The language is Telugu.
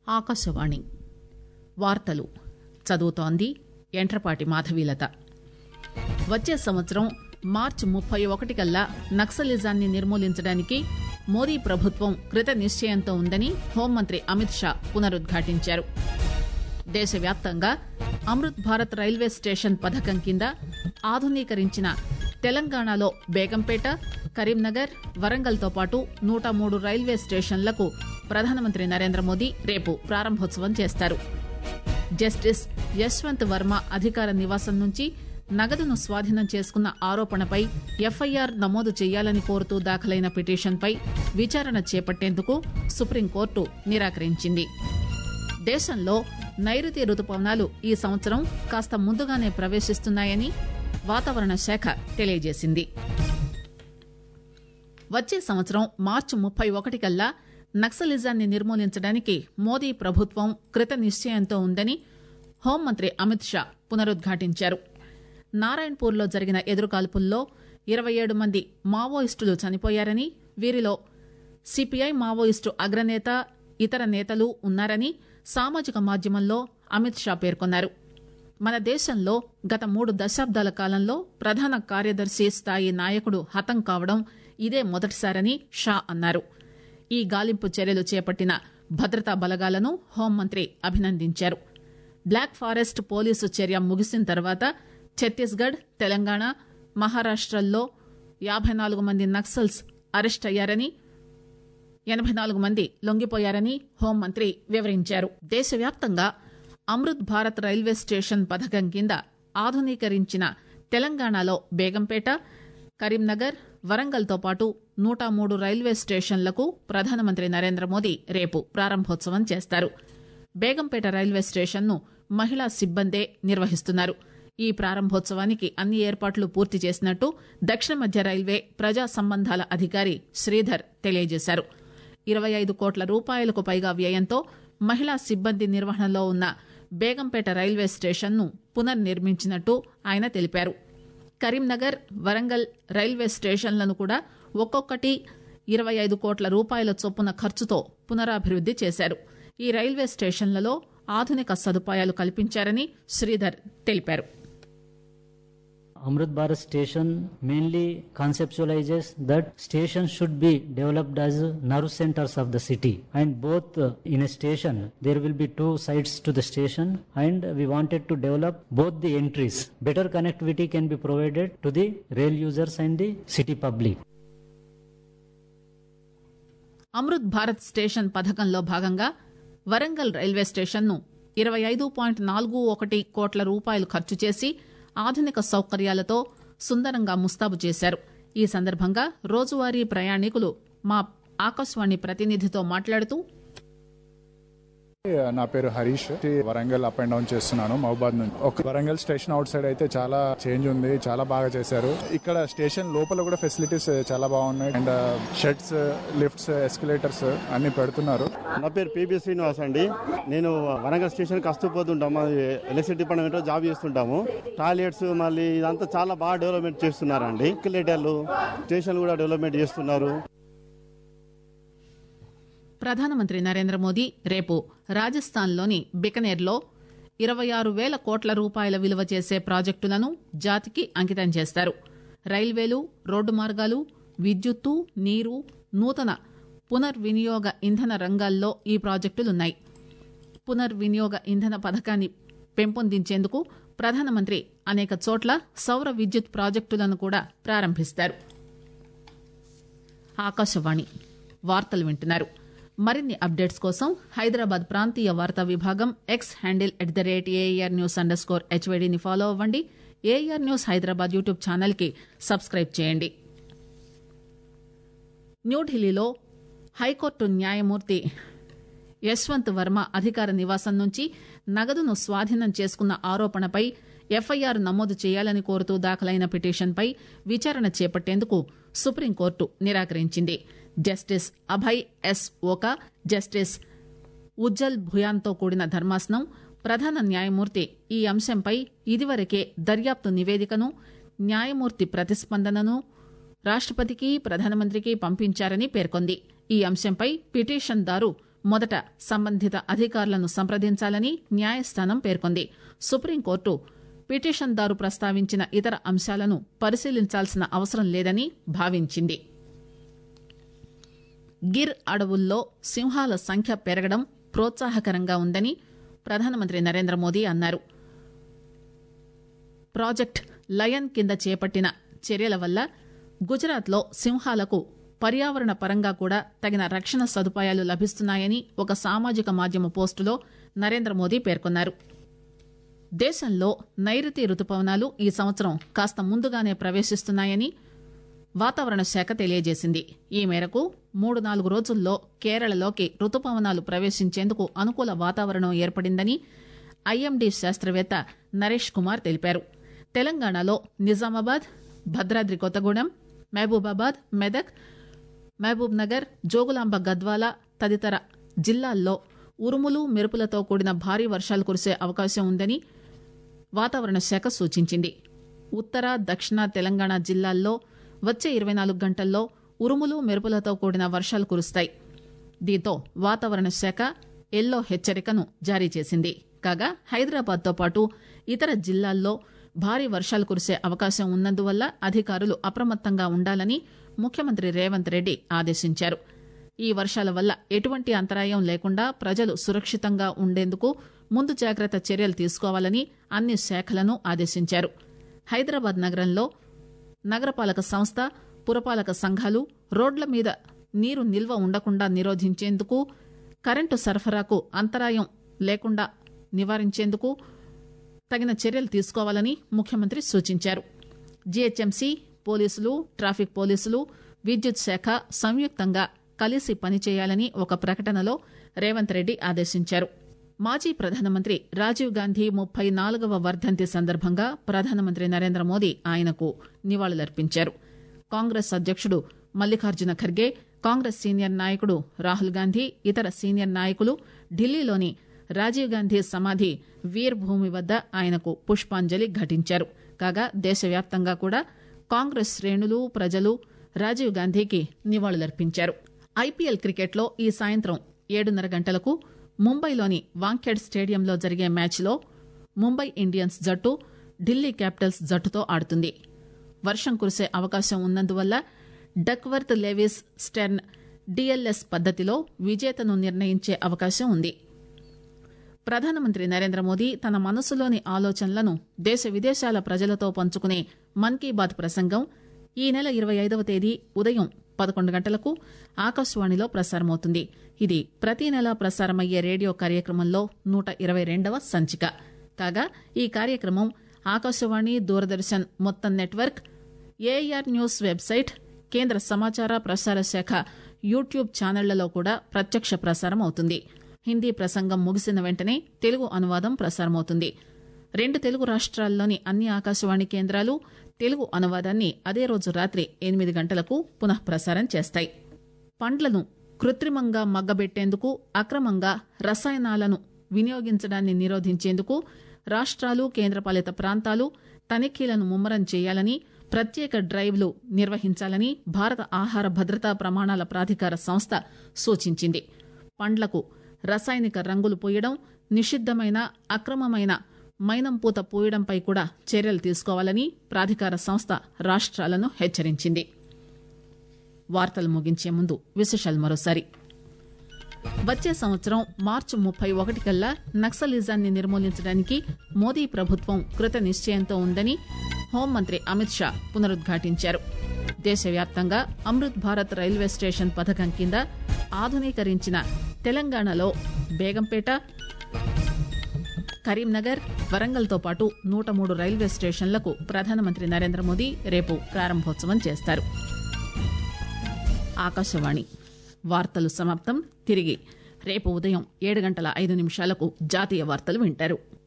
ఆకాశవాణి వార్తలు చదువుతోంది ఎంట్రపాటి మాధవీలత వచ్చే సంవత్సరం మార్చి ముప్పై ఒకటి కల్లా నక్సలిజాన్ని నిర్మూలించడానికి మోదీ ప్రభుత్వం కృత నిశ్చయంతో ఉందని హోంమంత్రి అమిత్ షా పునరుద్ఘాటించారు దేశవ్యాప్తంగా అమృత్ భారత్ రైల్వే స్టేషన్ పథకం కింద ఆధునీకరించిన తెలంగాణలో బేగంపేట కరీంనగర్ వరంగల్తో పాటు నూట మూడు రైల్వే స్టేషన్లకు ప్రధానమంత్రి నరేంద్ర మోదీ రేపు ప్రారంభోత్సవం చేస్తారు జస్టిస్ యశ్వంత్ వర్మ అధికార నివాసం నుంచి నగదును స్వాధీనం చేసుకున్న ఆరోపణపై ఎఫ్ఐఆర్ నమోదు చేయాలని కోరుతూ దాఖలైన పిటిషన్పై విచారణ చేపట్టేందుకు సుప్రీంకోర్టు నిరాకరించింది దేశంలో నైరుతి రుతుపవనాలు ఈ సంవత్సరం కాస్త ముందుగానే ప్రవేశిస్తున్నాయని వాతావరణ శాఖ తెలియజేసింది వచ్చే సంవత్సరం మార్చి ముప్పై ఒకటి కల్లా నక్సలిజాన్ని నిర్మూలించడానికి మోదీ ప్రభుత్వం కృత నిశ్చయంతో ఉందని హోంమంత్రి అమిత్ షా పునరుద్ఘాటించారు నారాయణపూర్లో జరిగిన ఎదురుకాల్పుల్లో ఇరవై ఏడు మంది మావోయిస్టులు చనిపోయారని వీరిలో సిపిఐ మావోయిస్టు అగ్రనేత ఇతర నేతలు ఉన్నారని సామాజిక మాధ్యమంలో అమిత్ షా పేర్కొన్నారు మన దేశంలో గత మూడు దశాబ్దాల కాలంలో ప్రధాన కార్యదర్శి స్థాయి నాయకుడు హతం కావడం ఇదే మొదటిసారని షా అన్నారు ఈ గాలింపు చర్యలు చేపట్టిన భద్రతా బలగాలను హోంమంత్రి అభినందించారు బ్లాక్ ఫారెస్ట్ పోలీసు చర్య ముగిసిన తర్వాత ఛత్తీస్గఢ్ తెలంగాణ మహారాష్టల్లో యాబై నాలుగు మంది నక్సల్స్ అరెస్ట్ అయ్యారని ఎనబై నాలుగు మంది లొంగిపోయారని హోంమంత్రి వివరించారు దేశవ్యాప్తంగా అమృత్ భారత్ రైల్వే స్టేషన్ పథకం కింద ఆధునీకరించిన తెలంగాణలో బేగంపేట కరీంనగర్ వరంగల్తో పాటు నూట మూడు రైల్వే స్టేషన్లకు ప్రధానమంత్రి నరేంద్ర మోదీ రేపు ప్రారంభోత్సవం చేస్తారు బేగంపేట రైల్వే స్టేషన్ను మహిళా సిబ్బందే నిర్వహిస్తున్నారు ఈ ప్రారంభోత్సవానికి అన్ని ఏర్పాట్లు పూర్తి చేసినట్టు దక్షిణ మధ్య రైల్వే ప్రజా సంబంధాల అధికారి శ్రీధర్ తెలియజేశారు ఇరవై ఐదు కోట్ల రూపాయలకు పైగా వ్యయంతో మహిళా సిబ్బంది నిర్వహణలో ఉన్న బేగంపేట రైల్వే స్టేషన్ను పునర్నిర్మించినట్టు ఆయన తెలిపారు కరీంనగర్ వరంగల్ రైల్వే స్టేషన్లను కూడా ఒక్కొక్కటి ఇరవై ఐదు కోట్ల రూపాయల చొప్పున ఖర్చుతో పునరాభివృద్ది చేశారు ఈ రైల్వే స్టేషన్లలో ఆధునిక సదుపాయాలు కల్పించారని శ్రీధర్ తెలిపారు Amrit Bharat station mainly conceptualizes that stations should be developed as nerve centers of the city and both uh, in a station there will be two sides to the station and we wanted to develop both the entries better connectivity can be provided to the rail users and the city public Amrit Bharat station పథకంలో భాగంగా వరంగల్ రైల్వే స్టేషన్ను ఇరవై ఐదు పాయింట్ నాలుగు ఒకటి కోట్ల రూపాయలు ఖర్చు చేసి ఆధునిక సౌకర్యాలతో సుందరంగా ముస్తాబు చేశారు ఈ సందర్భంగా రోజువారీ ప్రయాణికులు మా ఆకాశవాణి ప్రతినిధితో మాట్లాడుతూ నా పేరు Harish Warangal up and down చేస్తున్నాను మహబాద్ నుంచి ఒక వరంగల్ స్టేషన్ అవుట్ సైడ్ అయితే చాలా చేంజ్ ఉంది చాలా బాగా చేశారు ఇక్కడ స్టేషన్ లోపల కూడా ఫెసిలిటీస్ చాలా బాగున్నాయి అండ్ షెడ్స్ లిఫ్ట్స్ ఎస్కలేటర్స్ అన్ని పెడుతున్నారు నా పేరు పిబి శ్రీనివాస్ అండి నేను వరంగల్ స్టేషన్కి వస్తూ పోతుంటాం మాది ఎలక్ట్రిసిటీ డిపార్ట్మెంట్లో జాబ్ చేస్తుంటాము టాయిలెట్స్ మళ్ళీ ఇదంతా చాలా బాగా డెవలప్మెంట్ చేస్తున్నారండి ఎస్కలేటర్లు స్టేషన్ కూడా డెవలప్మెంట్ చేస్తున్నారు ప్రధానమంత్రి నరేంద్ర మోదీ రేపు రాజస్థాన్లోని బికనేర్లో ఇరవై ఆరు వేల కోట్ల రూపాయల విలువ చేసే ప్రాజెక్టులను జాతికి అంకితం చేస్తారు రైల్వేలు రోడ్డు మార్గాలు విద్యుత్తు నీరు నూతన పునర్వినియోగ ఇంధన రంగాల్లో ఈ ప్రాజెక్టులున్నాయి పునర్వినియోగ ఇంధన పథకాన్ని పెంపొందించేందుకు ప్రధానమంత్రి అనేక చోట్ల సౌర విద్యుత్ ప్రాజెక్టులను కూడా ప్రారంభిస్తారు ఆకాశవాణి వార్తలు వింటున్నారు మరిన్ని అప్డేట్స్ కోసం హైదరాబాద్ ప్రాంతీయ వార్తా విభాగం X handle at the rate AR news underscore హెచ్వైడీని ఫాలో అవ్వండి AR news Hyderabad YouTube channel కి సబ్స్క్రైబ్ చేయండి న్యూఢిల్లీలో హైకోర్టు న్యాయమూర్తి యశ్వంత్ వర్మ అధికార నివాసం నుంచి నగదును స్వాధీనం చేసుకున్న ఆరోపణపై ఎఫ్ఐఆర్ నమోదు చేయాలని కోరుతూ దాఖలైన పిటిషన్పై విచారణ చేపట్టేందుకు సుప్రీంకోర్టు నిరాకరించింది justice Abhay S Oka justice Ujjal భుయాన్తో కూడిన ధర్మాసనం ప్రధాన న్యాయమూర్తి ఈ అంశంపై ఇదివరకే దర్యాప్తు నివేదికను న్యాయమూర్తి ప్రతిస్పందనను రాష్టపతికి ప్రధానమంత్రికి పంపించారని పేర్కొంది ఈ అంశంపై పిటిషన్దారు మొదట సంబంధిత అధికారులను సంప్రదించాలని న్యాయస్థానం పేర్కొంది సుప్రీంకోర్టు పిటిషన్దారు ప్రస్తావించిన ఇతర అంశాలను పరిశీలించాల్సిన అవసరం లేదని భావించింది గిర్ అడవుల్లో సింహాల సంఖ్య పెరగడం ప్రోత్సాహకరంగా ఉందని ప్రధానమంత్రి నరేంద్ర మోదీ అన్నారు ప్రాజెక్ట్ లయన్ కింద చేపట్టిన చర్యల వల్ల గుజరాత్లో సింహాలకు పర్యావరణ పరంగా కూడా తగిన రక్షణ సదుపాయాలు లభిస్తున్నాయని ఒక సామాజిక మాధ్యమ పోస్టులో నరేంద్ర మోదీ పేర్కొన్నారు దేశంలో నైరుతి రుతుపవనాలు ఈ సంవత్సరం కాస్త ముందుగానే ప్రవేశిస్తున్నాయని వాతావరణ శాఖ తెలియజేసింది ఈ మేరకు మూడు నాలుగు రోజుల్లో కేరళలోకి రుతుపవనాలు ప్రవేశించేందుకు అనుకూల వాతావరణం ఏర్పడిందని ఐఎండీ శాస్త్రవేత్త నరేష్ కుమార్ తెలిపారు తెలంగాణలో నిజామాబాద్ భద్రాద్రి కొత్తగూడెం మహబూబాబాద్ మెదక్ మహబూబ్ నగర్ జోగులాంబ గద్వాల తదితర జిల్లాల్లో ఉరుములు మెరుపులతో కూడిన భారీ వర్షాలు కురిసే అవకాశం ఉందని వాతావరణ శాఖ సూచించింది ఉత్తర దక్షిణ తెలంగాణ జిల్లాల్లో వచ్చే ఇరవై నాలుగు గంటల్లో ఉరుములు మెరుపులతో కూడిన వర్షాలు కురుస్తాయి దీంతో వాతావరణ శాఖ ఎల్లో హెచ్చరికను జారీ చేసింది కాగా హైదరాబాద్తో పాటు ఇతర జిల్లాల్లో భారీ వర్షాలు కురిసే అవకాశం ఉన్నందువల్ల అధికారులు అప్రమత్తంగా ఉండాలని ముఖ్యమంత్రి రేవంత్ రెడ్డి ఆదేశించారు ఈ వర్షాల వల్ల ఎటువంటి అంతరాయం లేకుండా ప్రజలు సురక్షితంగా ఉండేందుకు ముందు జాగ్రత్త చర్యలు తీసుకోవాలని అన్ని శాఖలను ఆదేశించారు హైదరాబాద్ నగరంలో నగరపాలక సంస్థ పురపాలక సంఘాలు రోడ్ల మీద నీరు నిల్వ ఉండకుండా నిరోధించేందుకు కరెంటు సరఫరాకు అంతరాయం లేకుండా నివారించేందుకు తగిన చర్యలు తీసుకోవాలని ముఖ్యమంత్రి సూచించారు జీహెచ్ఎంసీ పోలీసులు ట్రాఫిక్ పోలీసులు విద్యుత్ శాఖ సంయుక్తంగా కలిసి పనిచేయాలని ఒక ప్రకటనలో రేవంత్ రెడ్డి ఆదేశించారు మాజీ ప్రధానమంత్రి రాజీవ్ గాంధీ ముప్పై నాలుగవ వర్ధంతి సందర్భంగా ప్రధానమంత్రి నరేంద్ర మోదీ ఆయనకు నివాళులర్పించారు కాంగ్రెస్ అధ్యక్షుడు మల్లికార్జున ఖర్గే కాంగ్రెస్ సీనియర్ నాయకుడు రాహుల్ గాంధీ ఇతర సీనియర్ నాయకులు ఢిల్లీలోని రాజీవ్ గాంధీ సమాధి వీర్ భూమి వద్ద ఆయనకు పుష్పాంజలి ఘటించారు కాగా దేశవ్యాప్తంగా కూడా కాంగ్రెస్ శ్రేణులు ప్రజలు రాజీవ్ గాంధీకి నివాళులర్పించారు ఐపీఎల్ క్రికెట్లో ఈ సాయంత్రం ఏడున్నర గంటలకు ముంబైలోని వాంఖేడ్ స్టేడియంలో జరిగే మ్యాచ్లో ముంబై ఇండియన్స్ జట్టు ఢిల్లీ క్యాపిటల్స్ జట్టుతో ఆడుతుంది వర్షం కురిసే అవకాశం ఉన్నందువల్ల డక్వర్త్ లెవిస్ స్టెర్న్ డిఎల్ఎస్ పద్దతిలో విజేతను నిర్ణయించే అవకాశం ఉంది ప్రధానమంత్రి నరేంద్ర మోదీ తన మనసులోని ఆలోచనలను దేశ విదేశాల ప్రజలతో పంచుకునే మన్ కీ బాత్ ప్రసంగం ఈ నెల ఇరవై ఐదవ తేదీ ఉదయం పదకొండు గంటలకు ఆకాశవాణిలో ప్రసారమవుతుంది ఇది ప్రతి నెల ప్రసారమయ్యే రేడియో కార్యక్రమంలో నూట ఇరవై రెండవ సంచిక కాగా ఈ కార్యక్రమం ఆకాశవాణి దూరదర్శన్ మొత్తం నెట్వర్క్ ఏఆర్ న్యూస్ వెబ్సైట్ కేంద్ర సమాచార ప్రసార శాఖ యూట్యూబ్ ఛానళ్లలో కూడా ప్రత్యక్ష ప్రసారం అవుతుంది హిందీ ప్రసంగం ముగిసిన వెంటనే తెలుగు అనువాదం ప్రసారమవుతుంది రెండు తెలుగు రాష్ట్రాల్లోని అన్ని ఆకాశవాణి కేంద్రాలు తెలుగు అనువాదాన్ని అదే రోజు రాత్రి ఎనిమిది గంటలకు పునః ప్రసారం చేస్తాయి పండ్లను కృత్రిమంగా మగ్గబెట్టేందుకు అక్రమంగా రసాయనాలను వినియోగించడాన్ని నిరోధించేందుకు రాష్ట్రాలు కేంద్రపాలిత ప్రాంతాలు తనిఖీలను ముమ్మరం చేయాలని ప్రత్యేక డ్రైవ్లు నిర్వహించాలని భారత ఆహార భద్రతా ప్రమాణాల ప్రాధికార సంస్థ సూచించింది పండ్లకు రసాయనిక రంగులు పూయడం నిషిద్దమైన అక్రమమైన మైనం పూత పూయడంపై కూడా చర్యలు తీసుకోవాలని ప్రాధికార సంస్థ రాష్ట్రాలను హెచ్చరించింది వార్తలు ముగించే ముందు విశేషాలు మరోసారి వచ్చే సంవత్సరం మార్చి ముప్పై ఒకటి కల్లా నక్సలిజాన్ని నిర్మూలించడానికి మోదీ ప్రభుత్వం కృత నిశ్చయంతో ఉందని హోంమంత్రి అమిత్ షా పునరుద్ఘాటించారు దేశవ్యాప్తంగా అమృత్ భారత్ రైల్వే స్టేషన్ పథకం కింద ఆధునీకరించిన తెలంగాణలో బేగంపేట కరీంనగర్ వరంగల్తో పాటు నూట మూడు రైల్వే స్టేషన్లకు ప్రధానమంత్రి నరేంద్ర మోదీ రేపు ప్రారంభోత్సవం చేస్తారు ఆకాశవాణి వార్తలు సమాప్తం తిరిగి రేపు ఉదయం ఏడు గంటల ఐదు నిమిషాలకు జాతీయ వార్తలు వింటారు